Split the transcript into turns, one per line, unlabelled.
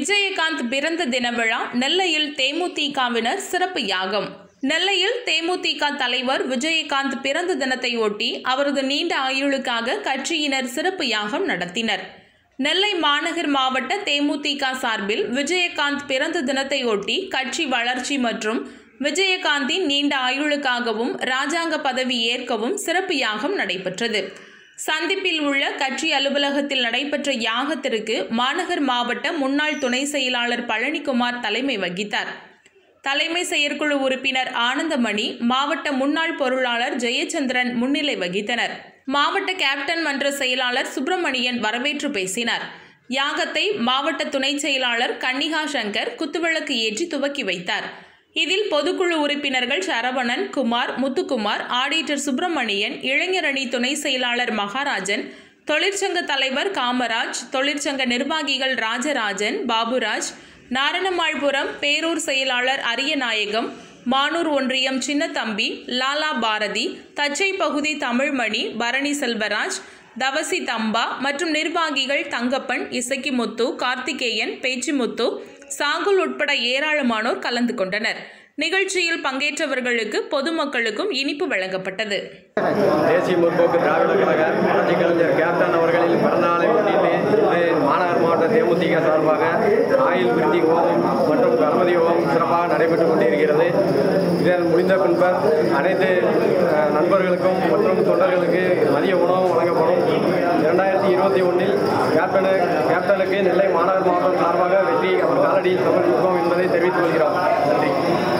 விஜயகாந்த் பிறந்த தின விழா நெல்லையில் தேமுதிகவினர் சிறப்பு யாகம் நெல்லையில் தேமுதிக தலைவர் விஜயகாந்த் பிறந்த தினத்தை ஒட்டி அவரது நீண்ட ஆயுளுக்காக கட்சியினர் சிறப்பு யாகம் நடத்தினர் நெல்லை மாநகர் மாவட்ட தேமுதிக சார்பில் விஜயகாந்த் பிறந்த தினத்தை ஒட்டி கட்சி வளர்ச்சி மற்றும் விஜயகாந்தின் நீண்ட ஆயுளுக்காகவும் ராஜாங்க பதவி ஏற்கவும் சிறப்பு யாகம் நடைபெற்றது சந்திப்பில் உள்ள கட்சி அலுவலகத்தில் நடைபெற்ற யாகத்திற்கு மாநகர் மாவட்ட முன்னாள் துணை செயலாளர் பழனிக்குமார் தலைமை வகித்தார் தலைமை செயற்குழு உறுப்பினர் ஆனந்தமணி மாவட்ட முன்னாள் பொருளாளர் ஜெயச்சந்திரன் முன்னிலை வகித்தனர் மாவட்ட கேப்டன் மன்ற செயலாளர் சுப்பிரமணியன் வரவேற்று பேசினார் யாகத்தை மாவட்ட துணை செயலாளர் கன்னிகா சங்கர் குத்துவிளக்கு ஏற்றி துவக்கி வைத்தார் இதில் பொதுக்குழு உறுப்பினர்கள் சரவணன் குமார் முத்துக்குமார் ஆடிட்டர் சுப்பிரமணியன் இளைஞரணி துணை செயலாளர் மகாராஜன் தொழிற்சங்க தலைவர் காமராஜ் தொழிற்சங்க நிர்வாகிகள் ராஜராஜன் பாபுராஜ் நாரணமாள்புரம் பேரூர் செயலாளர் அரியநாயகம் மானூர் ஒன்றியம் சின்னத்தம்பி லாலா பாரதி தச்சை பகுதி தமிழ்மணி பரணி செல்வராஜ் தவசி தம்பா மற்றும் நிர்வாகிகள் தங்கப்பன் இசக்கிமுத்து கார்த்திகேயன் பேச்சிமுத்து சாகுல் உட்பட ஏராளமானோர் கலந்து கொண்டனர் நிகழ்ச்சியில் பங்கேற்றவர்களுக்கு பொதுமக்களுக்கும் இனிப்பு வழங்கப்பட்டது
தேசிய முற்போக்கு திராவிட கழக புரட்சி கலைஞர் கேப்டன் அவர்களின் பிறந்தநாளை முன்னிட்டு இன்று மாநகர் மாவட்ட தேமுதிக சார்பாக ஆயுள் விருத்தி ஹோமம் மற்றும் கணபதி ஹோமம் சிறப்பாக நடைபெற்றுக் கொண்டிருக்கிறது இதன் முடிந்த பின்பர் அனைத்து அஹ், நண்பர்களுக்கும் மற்றும் தொண்டர்களுக்கு மதிய உணவு வழங்கப்படும் இரண்டாயிரத்தி இருபத்தி ஒன்றில் கேப்டனு கேப்டனுக்கு நெல்லை மாநகர் மாவட்டம் சார்பாக வெற்றி அவர் காலடியில் சமர்ப்பிப்போம் என்பதை தெரிவித்துக் கொள்கிறோம் நன்றி